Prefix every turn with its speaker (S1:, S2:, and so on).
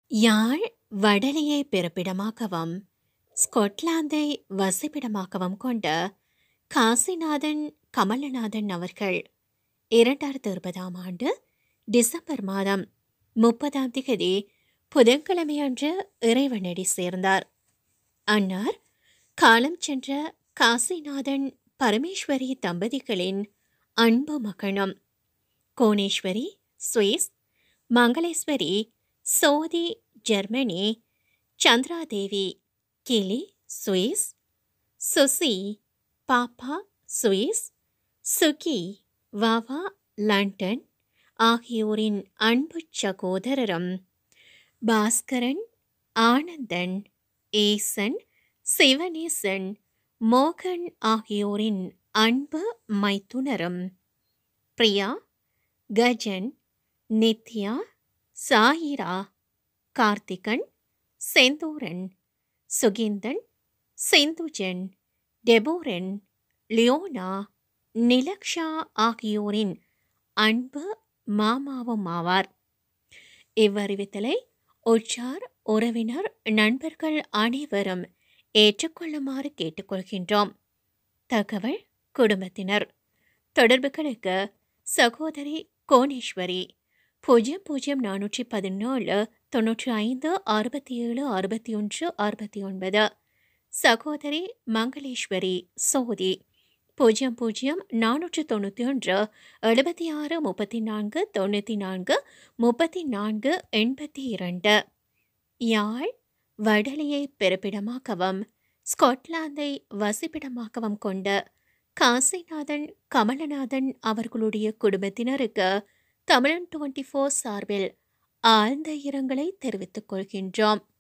S1: யாழ் வடலியை பிறப்பிடமாகவும் ஸ்கொட்லாந்தை வசிப்பிடமாகவும் கொண்ட காசிநாதன் கமலநாதன் அவர்கள் இரண்டாயிரத்து இருபதாம் ஆண்டு டிசம்பர் மாதம் முப்பதாம் திகதி புதன்கிழமையன்று இறைவனடி சேர்ந்தார் அன்னார் காலம் சென்ற காசிநாதன் பரமேஸ்வரி தம்பதிகளின் அன்பு மகனும் கோணேஸ்வரி சுவிஸ் மங்களேஸ்வரி சோதி ஜெர்மனி சந்திராதேவி கிளி சுவிஸ் சுசி பாப்பா சுவிஸ் சுகி வாவா லண்டன் ஆகியோரின் அன்பு சகோதரரும் பாஸ்கரன் ஆனந்தன் ஏசன் சிவனேசன் மோகன் ஆகியோரின் அன்பு மைத்துனரும் பிரியா கஜன் நித்யா சாயிரா கார்த்திகன் செந்தூரன் சுகிந்தன் செந்துஜன் டெபோரன் லியோனா நிலக்ஷா ஆகியோரின் அன்பு மாமாவும் ஆவார் இவ்வறிவித்தலை உற்றார் உறவினர் நண்பர்கள் அனைவரும் ஏற்றுக்கொள்ளுமாறு கேட்டுக்கொள்கின்றோம் தகவல் குடும்பத்தினர் தொடர்புகளுக்கு சகோதரி கோணேஸ்வரி பூஜ்ஜியம் பூஜ்ஜியம் நானூற்றி பதினேழு தொன்னூற்றி ஐந்து அறுபத்தி ஏழு அறுபத்தி ஒன்று அறுபத்தி ஒன்பது சகோதரி மங்களேஸ்வரி சோதி பூஜ்ஜியம் பூஜ்ஜியம் நானூற்று தொண்ணூற்றி ஒன்று எழுபத்தி ஆறு முப்பத்தி நான்கு தொண்ணூற்றி நான்கு முப்பத்தி நான்கு எண்பத்தி இரண்டு யாழ் வடலியை பிறப்பிடமாகவும் ஸ்காட்லாந்தை வசிப்பிடமாகவும் கொண்ட காசிநாதன் கமலநாதன் அவர்களுடைய குடும்பத்தினருக்கு தமிழன் டுவெண்ட்டி ஃபோர் சார்பில் ஆழ்ந்த இரங்கலை தெரிவித்துக் கொள்கின்றோம்